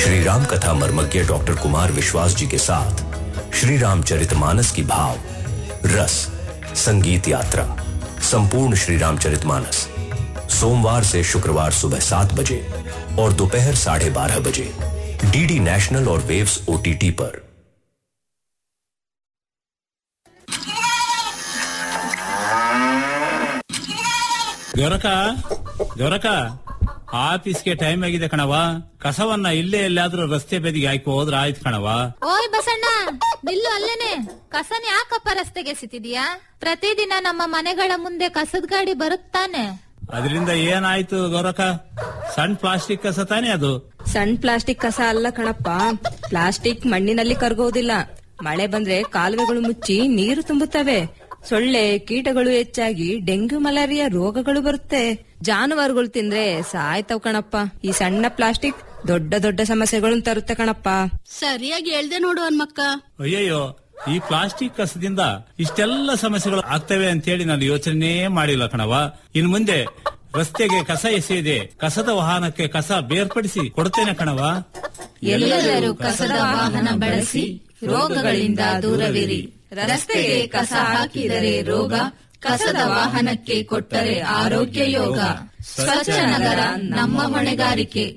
श्री राम कथा मर्मज्ञ डॉक्टर कुमार विश्वास जी के साथ श्री रामचरितमानस की भाव रस संगीत यात्रा संपूर्ण श्री रामचरितमानस सोमवार से शुक्रवार सुबह सात बजे और दोपहर साढ़े बारह बजे डीडी नेशनल और वेव्स ओटीटी पर ಗೊರಕ ಗೊರಕ ಆಫೀಸ್ಗೆ ಟೈಮ್ ಆಗಿದೆ ಕಣವ ಕಸವನ್ನ ಇಲ್ಲೇ ಎಲ್ಲಾದ್ರೂ ರಸ್ತೆ ಬದಿಗೆ ಹಾಕಿ ಹೋದ್ರ ಆಯ್ತು ಕಣವ ಓಯ್ ಬಸಣ್ಣ ನಿಲ್ಲು ಅಲ್ಲೇನೆ ಕಸನ ಯಾಕಪ್ಪ ರಸ್ತೆಗೆ ಎಸಿತಿದ್ಯಾ ಪ್ರತಿದಿನ ನಮ್ಮ ಮನೆಗಳ ಮುಂದೆ ಕಸದ ಗಾಡಿ ಬರುತ್ತಾನೆ ಅದರಿಂದ ಏನಾಯ್ತು ಗೌರಕ ಸಣ್ಣ ಪ್ಲಾಸ್ಟಿಕ್ ಕಸ ತಾನೇ ಅದು ಸಣ್ಣ ಪ್ಲಾಸ್ಟಿಕ್ ಕಸ ಅಲ್ಲ ಕಣಪ್ಪ ಪ್ಲಾಸ್ಟಿಕ್ ಮಣ್ಣಿನಲ್ಲಿ ಕರಗೋದಿಲ್ಲ ಮಳೆ ಬಂದ್ರೆ ಕಾಲುವೆಗಳು ಮುಚ್ಚಿ ನೀರು ತುಂಬುತ್ತವೆ ಸೊಳ್ಳೆ ಕೀಟಗಳು ಹೆಚ್ಚಾಗಿ ಡೆಂಗ್ಯೂ ಮಲೇರಿಯಾ ರೋಗಗಳು ಬರುತ್ತೆ ಜಾನುವಾರುಗಳು ತಿಂದ್ರೆ ಸಾಯ್ತವ್ ಕಣಪ್ಪ ಈ ಸಣ್ಣ ಪ್ಲಾಸ್ಟಿಕ್ ದೊಡ್ಡ ದೊಡ್ಡ ಸಮಸ್ಯೆಗಳನ್ನು ತರುತ್ತೆ ಕಣಪ್ಪ ಸರಿಯಾಗಿ ಹೇಳ್ದೆ ನೋಡು ಹನ್ಮಕ್ಕ ಅಯ್ಯಯ್ಯೋ ಈ ಪ್ಲಾಸ್ಟಿಕ್ ಕಸದಿಂದ ಇಷ್ಟೆಲ್ಲ ಸಮಸ್ಯೆಗಳು ಆಗ್ತವೆ ಅಂತೇಳಿ ನಾನು ಯೋಚನೆ ಮಾಡಿಲ್ಲ ಕಣವ ಇನ್ ಮುಂದೆ ರಸ್ತೆಗೆ ಕಸ ಎಸೆಯದೆ ಕಸದ ವಾಹನಕ್ಕೆ ಕಸ ಬೇರ್ಪಡಿಸಿ ಕೊಡ್ತೇನೆ ಕಣವ ಎಲ್ಲರೂ ಕಸದ ವಾಹನ ಬಳಸಿ ರೋಗಗಳಿಂದ ದೂರವಿರಿ ರಸ್ತೆಗೆ ಕಸ ಹಾಕಿದರೆ ರೋಗ ಕಸದ ವಾಹನಕ್ಕೆ ಕೊಟ್ಟರೆ ಆರೋಗ್ಯ ಯೋಗ ಸ್ವಚ್ಛ ನಗರ ನಮ್ಮ ಹೊಣೆಗಾರಿಕೆ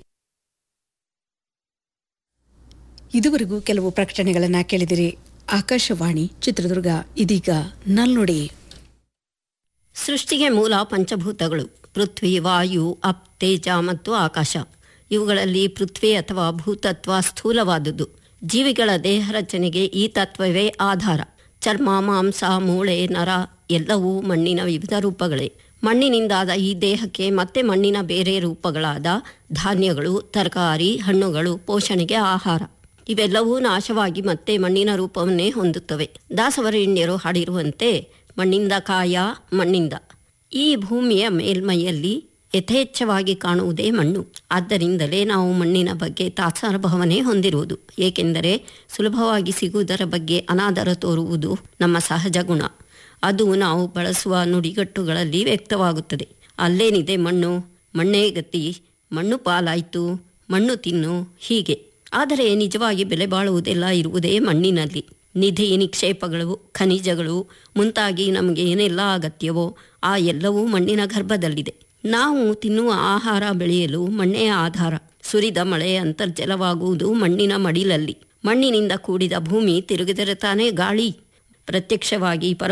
ಇದುವರೆಗೂ ಕೆಲವು ಪ್ರಕಟಣೆಗಳನ್ನ ಕೇಳಿದಿರಿ ಆಕಾಶವಾಣಿ ಚಿತ್ರದುರ್ಗ ಇದೀಗ ನಲ್ನುಡಿ ಸೃಷ್ಟಿಗೆ ಮೂಲ ಪಂಚಭೂತಗಳು ಪೃಥ್ವಿ ವಾಯು ಅಪ್ ತೇಜ ಮತ್ತು ಆಕಾಶ ಇವುಗಳಲ್ಲಿ ಪೃಥ್ವಿ ಅಥವಾ ಭೂತತ್ವ ಸ್ಥೂಲವಾದುದು ಜೀವಿಗಳ ದೇಹ ರಚನೆಗೆ ಈ ತತ್ವವೇ ಆಧಾರ ಚರ್ಮ ಮಾಂಸ ಮೂಳೆ ನರ ಎಲ್ಲವೂ ಮಣ್ಣಿನ ವಿವಿಧ ರೂಪಗಳೇ ಮಣ್ಣಿನಿಂದಾದ ಈ ದೇಹಕ್ಕೆ ಮತ್ತೆ ಮಣ್ಣಿನ ಬೇರೆ ರೂಪಗಳಾದ ಧಾನ್ಯಗಳು ತರಕಾರಿ ಹಣ್ಣುಗಳು ಪೋಷಣೆಗೆ ಆಹಾರ ಇವೆಲ್ಲವೂ ನಾಶವಾಗಿ ಮತ್ತೆ ಮಣ್ಣಿನ ರೂಪವನ್ನೇ ಹೊಂದುತ್ತವೆ ದಾಸವರೇಣ್ಯರು ಹಾಡಿರುವಂತೆ ಮಣ್ಣಿಂದ ಕಾಯ ಮಣ್ಣಿಂದ ಈ ಭೂಮಿಯ ಮೇಲ್ಮೈಯಲ್ಲಿ ಯಥೇಚ್ಛವಾಗಿ ಕಾಣುವುದೇ ಮಣ್ಣು ಆದ್ದರಿಂದಲೇ ನಾವು ಮಣ್ಣಿನ ಬಗ್ಗೆ ತಾತ್ಸಾರ ಭಾವನೆ ಹೊಂದಿರುವುದು ಏಕೆಂದರೆ ಸುಲಭವಾಗಿ ಸಿಗುವುದರ ಬಗ್ಗೆ ಅನಾದರ ತೋರುವುದು ನಮ್ಮ ಸಹಜ ಗುಣ ಅದು ನಾವು ಬಳಸುವ ನುಡಿಗಟ್ಟುಗಳಲ್ಲಿ ವ್ಯಕ್ತವಾಗುತ್ತದೆ ಅಲ್ಲೇನಿದೆ ಮಣ್ಣು ಮಣ್ಣೇ ಗತಿ ಮಣ್ಣು ಪಾಲಾಯ್ತು ಮಣ್ಣು ತಿನ್ನು ಹೀಗೆ ಆದರೆ ನಿಜವಾಗಿ ಬೆಲೆ ಬಾಳುವುದೆಲ್ಲ ಇರುವುದೇ ಮಣ್ಣಿನಲ್ಲಿ ನಿಧಿ ನಿಕ್ಷೇಪಗಳು ಖನಿಜಗಳು ಮುಂತಾಗಿ ನಮಗೆ ಏನೆಲ್ಲ ಅಗತ್ಯವೋ ಆ ಎಲ್ಲವೂ ಮಣ್ಣಿನ ಗರ್ಭದಲ್ಲಿದೆ ನಾವು ತಿನ್ನುವ ಆಹಾರ ಬೆಳೆಯಲು ಮಣ್ಣೇ ಆಧಾರ ಸುರಿದ ಮಳೆ ಅಂತರ್ಜಲವಾಗುವುದು ಮಣ್ಣಿನ ಮಡಿಲಲ್ಲಿ ಮಣ್ಣಿನಿಂದ ಕೂಡಿದ ಭೂಮಿ ತಿರುಗಿದರೆ ತಾನೇ ಗಾಳಿ ಪ್ರತ್ಯಕ್ಷವಾಗಿ ಪರೋ